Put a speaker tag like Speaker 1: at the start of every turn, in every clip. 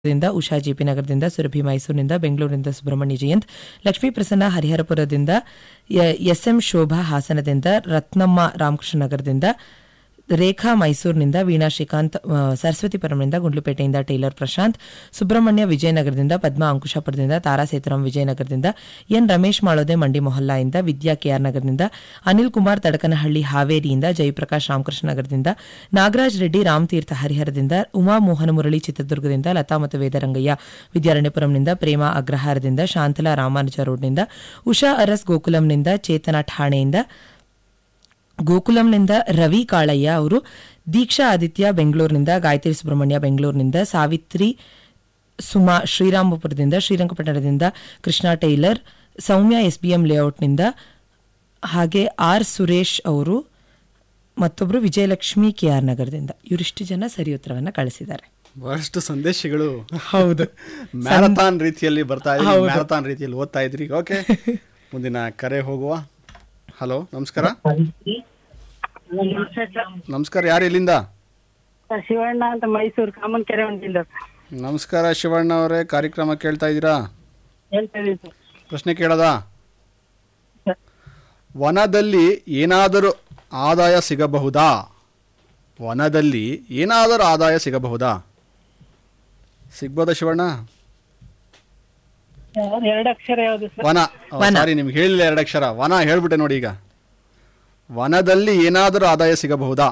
Speaker 1: ದಿಂದ ಉಷಾ ಜೆಪಿ ನಗರದಿಂದ ಸುರಭಿ ಮೈಸೂರಿನಿಂದ ಬೆಂಗಳೂರಿನಿಂದ ಸುಬ್ರಹ್ಮಣ್ಯ ಜಯಂತ್ ಲಕ್ಷ್ಮೀ ಪ್ರಸನ್ನ ಹರಿಹರಪುರದಿಂದ ಎಸ್ಎಂ ಶೋಭಾ ಹಾಸನದಿಂದ ರತ್ನಮ್ಮ ರಾಮಕೃಷ್ಣ ನಗರದಿಂದ ರೇಖಾ ಮೈಸೂರಿನಿಂದ ವೀಣಾ ಶ್ರೀಕಾಂತ್ ಆ, ಸರಸ್ವತಿಪುರಂನಿಂದ ಗುಂಡ್ಲುಪೇಟೆಯಿಂದ ಟೈಲರ್ ಪ್ರಶಾಂತ್ ಸುಬ್ರಹ್ಮಣ್ಯ ವಿಜಯನಗರದಿಂದ ಪದ್ಮಾ ಅಂಕುಶಾಪುರದಿಂದ ತಾರಾ ಸೇತುರಾಮ್ ವಿಜಯನಗರದಿಂದ ಎನ್ ರಮೇಶ್ ಮಾಳೋದೆ ಮಂಡಿ ಮೊಹಲ್ಲಾಯಿಂದ ವಿದ್ಯಾ ಕೆಆರ್ ನಗರದಿಂದ ಅನಿಲ್ ಕುಮಾರ್ ತಡಕನಹಳ್ಳಿ ಹಾವೇರಿಯಿಂದ ಜಯಪ್ರಕಾಶ್ ರಾಮಕೃಷ್ಣ ನಗರದಿಂದ ನಾಗರಾಜ್ ರೆಡ್ಡಿ ರಾಮತೀರ್ಥ ಹರಿಹರದಿಂದ ಉಮಾ ಮೋಹನ ಮುರಳಿ ಚಿತ್ರದುರ್ಗದಿಂದ ಲತಾ ಮತ್ತು ವೇದರಂಗಯ್ಯ ವಿದ್ಯಾರಣ್ಯಪುರಂನಿಂದ ಪ್ರೇಮ ಅಗ್ರಹಾರದಿಂದ ಶಾಂತಲಾ ರಾಮಾನುಜ ರೋಡ್ನಿಂದ ಉಷಾ ಅರಸ್ ಗೋಕುಲಂನಿಂದ ಚೇತನ ಠಾಣೆಯಿಂದ ಗೋಕುಲಂನಿಂದ ರವಿ ಕಾಳಯ್ಯ ಅವರು ದೀಕ್ಷಾ ಆದಿತ್ಯ ಬೆಂಗಳೂರಿನಿಂದ ಗಾಯತ್ರಿ ಸುಬ್ರಹ್ಮಣ್ಯ ಬೆಂಗಳೂರಿನಿಂದ ಸಾವಿತ್ರಿ ಸುಮಾ ಶ್ರೀರಾಮಪುರದಿಂದ ಶ್ರೀರಂಗಪಟ್ಟಣದಿಂದ ಕೃಷ್ಣ ಟೈಲರ್ ಸೌಮ್ಯ ಎಸ್ಬಿಎಂ ಲೇಔಟ್ನಿಂದ ಹಾಗೆ ಆರ್ ಸುರೇಶ್ ಅವರು ಮತ್ತೊಬ್ಬರು ವಿಜಯಲಕ್ಷ್ಮಿ ಕೆಆರ್ ನಗರದಿಂದ ಇವರಿಷ್ಟು ಜನ ಸರಿ ಉತ್ತರವನ್ನ ಕಳಿಸಿದ್ದಾರೆ
Speaker 2: ಬಹಳಷ್ಟು ಸಂದೇಶಗಳು
Speaker 1: ಹೌದು
Speaker 2: ಮ್ಯಾರಥಾನ್ ರೀತಿಯಲ್ಲಿ ಬರ್ತಾ ಇದ್ರಿ ಮ್ಯಾರಥಾನ್ ರೀತಿಯಲ್ಲಿ ಓದ್ತಾ ಇದ್ರಿ ಓಕೆ ಮುಂದಿನ ಕರೆ ಹೋಗುವ ಹಲೋ ನಮಸ್ಕಾರ ನಮಸ್ಕಾರ ಯಾರು ಇಲ್ಲಿಂದ
Speaker 3: ಸರ್, ಶಿವಣ್ಣ ಅಂತ ಮೈಸೂರು ಕಾಮನ್ ಕೆರೆ ಹೊಂದಿಲ್ಲ
Speaker 2: ನಮಸ್ಕಾರ ಶಿವಣ್ಣ ಅವರೇ ಕಾರ್ಯಕ್ರಮ ಕೇಳ್ತಾ ಇದ್ದೀರಾ
Speaker 3: ಹೇಳ್ತಾ ಇದೀನಿ ಸರ್
Speaker 2: ಪ್ರಶ್ನೆ ಕೇಳೋದಾ
Speaker 3: ಸರ್.
Speaker 2: ವನದಲ್ಲಿ ಏನಾದರೂ ಆದಾಯ ಸಿಗಬಹುದಾ ವನದಲ್ಲಿ ಏನಾದರೂ ಆದಾಯ ಸಿಗಬಹುದಾ ಸಿಗ್ಬೋದಾ ಶಿವಣ್ಣ
Speaker 3: ಯಾವ್ದು ಎರಡು ಅಕ್ಷರ ಯಾವುದು ಸರ್
Speaker 2: ವನ ಸಾರಿ ನಿಮ್ಗೆ ಹೇಳಿಲ್ಲ ಎರಡು ಅಕ್ಷರ ವನ ಹೇಳ್ಬಿಟ್ಟೆ ನೋಡಿ ಈಗ ವನದಲ್ಲಿ ಏನಾದರೂ ಆದಾಯ ಸಿಗಬಹುದಾ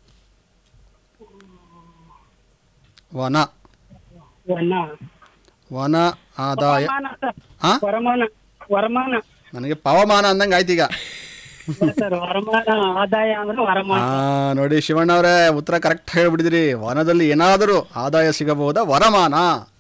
Speaker 2: ವನ
Speaker 3: ವನ
Speaker 2: ವನ ಆದಾಯ
Speaker 3: ವರಮಾನ ಸರ್
Speaker 2: ಆ
Speaker 3: ವರಮಾನ ವರಮಾನ
Speaker 2: ನನಗೆ ಪವಮಾನ ಅಂದಂಗೆ ಆಯ್ತು ಈಗ
Speaker 3: ಸರ್ ವರಮಾನ ಆದಾಯ ಅಂದ್ರೆ ವರಮಾನ
Speaker 2: ಆ ನೋಡಿ ಶಿವಣ್ಣ ಅವರೇ ಉತ್ತರ ಕರೆಕ್ಟ್ ಹೇಳ್ಬಿಟ್ಟಿದ್ರಿ ವನದಲ್ಲಿ ಏನಾದರೂ ಆದಾಯ ಸಿಗಬಹುದಾ ವರಮಾನ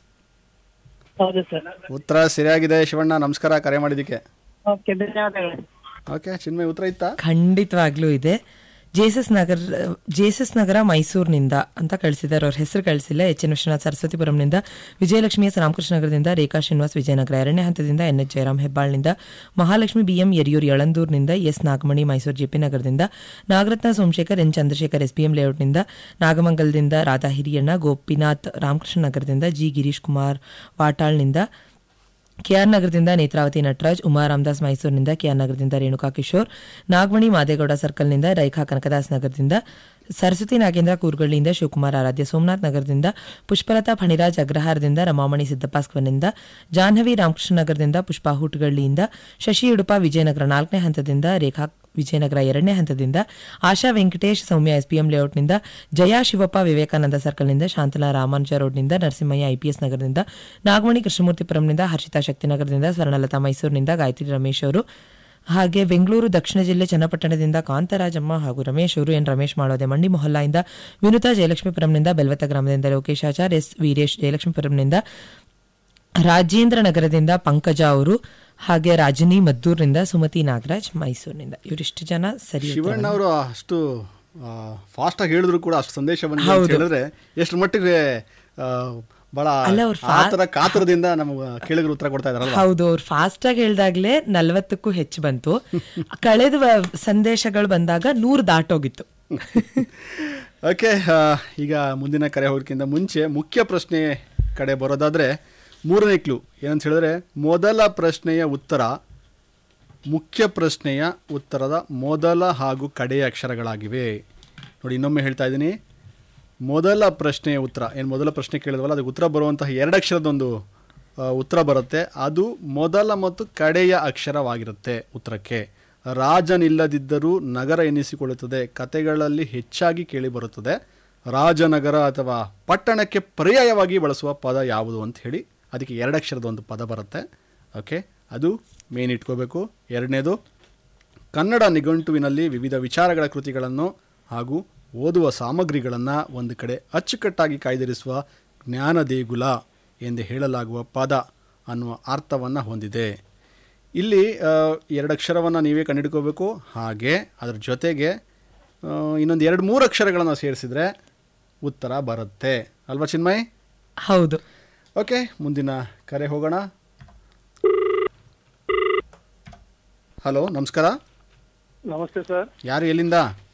Speaker 3: ಹೌದು ಸರ್
Speaker 2: ಉತ್ತರ ಸರಿಯಾಗಿದೆ ಶಿವಣ್ಣ ನಮಸ್ಕಾರ ಕರೆ ಮಾಡಿದ್ದಕ್ಕೆ
Speaker 3: ಓಕೆ ಧನ್ಯವಾದಗಳು
Speaker 2: ಓಕೆ ಚಿನ್ಮಯ್ ಉತ್ತರ ಇತ್ತಾ
Speaker 1: ಖಂಡಿತವಾಗ್ಲೂ ಇದೆ ಜೇಸಸ್ ನಗರ ಜೇಸಸ್ ನಗರ ಮೈಸೂರಿನಿಂದ ಅಂತ ಕಳಿಸಿದ್ದಾರೆ ಅವ್ರ ಹೆಸರು ಕಳಿಸಿಲ್ಲ ಎಚ್ ಎನ್ ವಿಶ್ವನಾಥ್ ಸರಸ್ವತಿಪುರಂನಿಂದ ವಿಜಯಲಕ್ಷ್ಮಿ ಎಸ್ ರಾಮಕೃಷ್ಣ ನಗರದಿಂದ ರೇಖಾ ಶ್ರೀನಿವಾಸ್ ವಿಜಯನಗರ ಎರಡನೇ ಹಂತದಿಂದ ಎನ್ ಎಚ್ ಜಯರಾಮ್ ಹೆಬ್ಬಾಳ್ನಿಂದ ಮಹಾಲಕ್ಷ್ಮಿ ಬಿಎಂ ಯರಿಯೂರ್ ಯಳಂದೂರ್ನಿಂದ ಎಸ್ ನಾಗಮಣಿ ಮೈಸೂರು ಜೆಪಿ ನಗರದಿಂದ Nagaratna Somashekar N Chandrashekar S B M ಲೇಔಟ್ನಿಂದ ನಾಗಮಂಗಲದಿಂದ ರಾಧಾ ಹಿರಿಯಣ್ಣ ಗೋಪಿನಾಥ್ ರಾಮಕೃಷ್ಣ ನಗರದಿಂದ ಜಿ ಗಿರೀಶ್ ಕುಮಾರ್ ವಾಟಾಳ್ನಿಂದ ಕೆಆರ್ ನಗರದಿಂದ ನೇತ್ರಾವತಿ ನಟರಾಜ್ ಉಮಾ ರಾಮದಾಸ್ ಮೈಸೂರಿನಿಂದ ಕೆಆರ್ ನಗರದಿಂದ ರೇಣುಕಾ ಕಿಶೋರ್ ನಾಗಮಣಿ ಮಾದೇಗೌಡ ಸರ್ಕಲ್ನಿಂದ ರೇಖಾ ಕನಕದಾಸ್ ನಗರದಿಂದ ಸರಸ್ವತಿ ನಾಗೇಂದ್ರ ಕೂರ್ಗಳ್ಳಿಯಿಂದ ಶಿವಕುಮಾರ್ ಆರಾಧ್ಯ ಸೋಮನಾಥ್ ನಗರದಿಂದ ಪುಷ್ಪಲತಾ ಫಣಿರಾಜ್ ಅಗ್ರಹಾರದಿಂದ ರಮಾಮಣಿ ಸಿದ್ದಪ್ಪಾಸ್ಕವನಿಂದ ಜಾಹ್ನವಿ ರಾಮಕೃಷ್ಣ ನಗರದಿಂದ ಪುಷ್ಪಾ ಹುಟ್ಗಳ್ಳಿಯಿಂದ ಶಶಿ ಉಡುಪ ವಿಜಯನಗರ ನಾಲ್ಕನೇ ಹಂತದಿಂದ ರೇಖಾ ವಿಜಯನಗರ ಎರಡನೇ ಹಂತದಿಂದ ಆಶಾ ವೆಂಕಟೇಶ್ ಸೌಮ್ಯ ಎಸ್ಪಿಎಂ ಲೇಔಟ್ನಿಂದ ಜಯಾ ಶಿವಪ್ಪ ವಿವೇಕಾನಂದ ಸರ್ಕಲ್ನಿಂದ ಶಾಂತಲಾ ರಾಮಾನುಜ ರೋಡ್ನಿಂದ ನರಸಿಂಹಯ್ಯ ಐಪಿಎಸ್ ನಗರದಿಂದ ನಾಗಮಣಿ ಕೃಷ್ಣಮೂರ್ತಿಪುರಂನಿಂದ ಹರ್ಷಿತಾ ಶಕ್ತಿನಗರದಿಂದ ಸ್ವರ್ಣಲತಾ ಮೈಸೂರಿನಿಂದ ಗಾಯತ್ರಿ ರಮೇಶ್ ಅವರು ಹಾಗೆ ಬೆಂಗಳೂರು ದಕ್ಷಿಣ ಜಿಲ್ಲೆ ಚನ್ನಪಟ್ಟಣದಿಂದ ಕಾಂತರಾಜಮ್ಮ ಹಾಗೂ ರಮೇಶ್ ಅವರು ಎನ್ ರಮೇಶ್ ಮಾಡೋದೆ ಮಂಡಿ ಮೊಹಲ್ಲಾಯಿಂದ ವಿನುತಾ ಜಯಲಕ್ಷ್ಮೀಪುರಂನಿಂದ ಬೆಲ್ವತ್ತ ಗ್ರಾಮದಿಂದ ಲೋಕೇಶಾಚಾರ್ ಎಸ್ ವೀರೇಶ್ ಜಯಲಕ್ಷ್ಮೀಪುರಂನಿಂದ ರಾಜೇಂದ್ರ ನಗರದಿಂದ ಪಂಕಜ ಅವರು ಹಾಗೆ ರಾಜನಿ ಮದ್ದೂರಿನಿಂದ ಸುಮತಿ ನಾಗರಾಜ್ ಮೈಸೂರಿನಿಂದ ಇವರಿಷ್ಟು ಜನ ಸರಿ
Speaker 2: ಶಿವಣ್ಣ ಅವರು ಅಷ್ಟು ಫಾಸ್ಟ್ ಆಗಿ ಹೇಳಿದ್ರು ಕೂಡ ಅಷ್ಟು ಸಂದೇಶ ಬಂದಿದೆ ಅಂತ ಹೇಳಿದ್ರೆ ಎಷ್ಟು ಮಟ್ಟಿಗೆ ಆ, ಬಹಳ
Speaker 1: ಅಲ್ಲ, ಅವ್ರು
Speaker 2: ಆತರ ಕಾತರದಿಂದ ನಮ್ಮ ಕೇಳಿದ್ರು ಉತ್ತರ ಕೊಡ್ತಾ ಇದಾರಲ್ಲ
Speaker 1: ಹೌದು ಅವ್ರು ಫಾಸ್ಟ್ ಆಗಿ ಹೇಳ್ದಾಗ್ಲೇ ನಲ್ವತ್ತಕ್ಕೂ ಹೆಚ್ಚು ಬಂತು ಕಳೆದ ವ- ಸಂದೇಶಗಳು ಬಂದಾಗ ನೂರು ದಾಟೋಗಿತ್ತು
Speaker 2: ಓಕೆ ಈಗ ಮುಂದಿನ ಕರೆ ಹೋಗೋಕ್ಕಿಂತ ಮುಂಚೆ ಮುಖ್ಯ ಪ್ರಶ್ನೆ ಕಡೆ ಬರೋದಾದ್ರೆ ಮೂರನೇ ಕ್ಲೂ ಏನಂತ ಹೇಳಿದ್ರೆ ಮೊದಲ ಪ್ರಶ್ನೆಯ ಉತ್ತರ ಮುಖ್ಯ ಪ್ರಶ್ನೆಯ ಉತ್ತರದ ಮೊದಲ ಹಾಗೂ ಕಡೆಯ ಅಕ್ಷರಗಳಾಗಿವೆ ನೋಡಿ ಇನ್ನೊಮ್ಮೆ ಹೇಳ್ತಾ ಇದ್ದೀನಿ ಮೊದಲ ಪ್ರಶ್ನೆಯ ಉತ್ತರ ಏನು ಮೊದಲ ಪ್ರಶ್ನೆ ಕೇಳಿದ್ವಲ್ಲ ಅದಕ್ಕೆ ಉತ್ತರ ಬರುವಂತಹ ಎರಡು ಅಕ್ಷರದೊಂದು ಆ, ಉತ್ತರ ಬರುತ್ತೆ ಅದು ಮೊದಲ ಮತ್ತು ಕಡೆಯ ಅಕ್ಷರವಾಗಿರುತ್ತೆ ಉತ್ತರಕ್ಕೆ ರಾಜನಿಲ್ಲದಿದ್ದರೂ ನಗರ ಎನಿಸಿಕೊಳ್ಳುತ್ತದೆ ಕತೆಗಳಲ್ಲಿ ಹೆಚ್ಚಾಗಿ ಕೇಳಿಬರುತ್ತದೆ ರಾಜನಗರ ಅಥವಾ ಪಟ್ಟಣಕ್ಕೆ ಪರ್ಯಾಯವಾಗಿ ಬಳಸುವ ಪದ ಯಾವುದು ಅಂತ ಹೇಳಿ ಅದಕ್ಕೆ ಎರಡು ಅಕ್ಷರದ ಒಂದು ಪದ ಬರುತ್ತೆ ಓಕೆ ಅದು ಮೇನ್ ಇಟ್ಕೋಬೇಕು ಎರಡನೇದು ಕನ್ನಡ ನಿಘಂಟುವಿನಲ್ಲಿ ವಿವಿಧ ವಿಚಾರಗಳ ಕೃತಿಗಳನ್ನು ಹಾಗೂ ಓದುವ ಸಾಮಗ್ರಿಗಳನ್ನು ಒಂದು ಕಡೆ ಅಚ್ಚುಕಟ್ಟಾಗಿ ಕಾಯ್ದಿರಿಸುವ ಜ್ಞಾನ ದೇಗುಲ ಎಂದು ಹೇಳಲಾಗುವ ಪದ ಅನ್ನುವ ಅರ್ಥವನ್ನು ಹೊಂದಿದೆ ಇಲ್ಲಿ ಆ, ಎರಡು ಅಕ್ಷರವನ್ನು ನೀವೇ ಕಂಡುಹಿಡ್ಕೋಬೇಕು ಹಾಗೆ ಅದರ ಜೊತೆಗೆ ಆ, ಇನ್ನೊಂದು ಎರಡು ಮೂರು ಅಕ್ಷರಗಳನ್ನು ಸೇರಿಸಿದ್ರೆ ಉತ್ತರ ಬರುತ್ತೆ ಅಲ್ವಾ ಚಿನ್ಮಯ್
Speaker 1: ಹೌದು
Speaker 2: ಓಕೆ ಮುಂದಿನ ಕರೆ ಹೋಗೋಣ ಹಲೋ ನಮಸ್ಕಾರ
Speaker 3: ನಮಸ್ತೆ ಸರ್
Speaker 2: ಯಾರು ಎಲ್ಲಿಂದ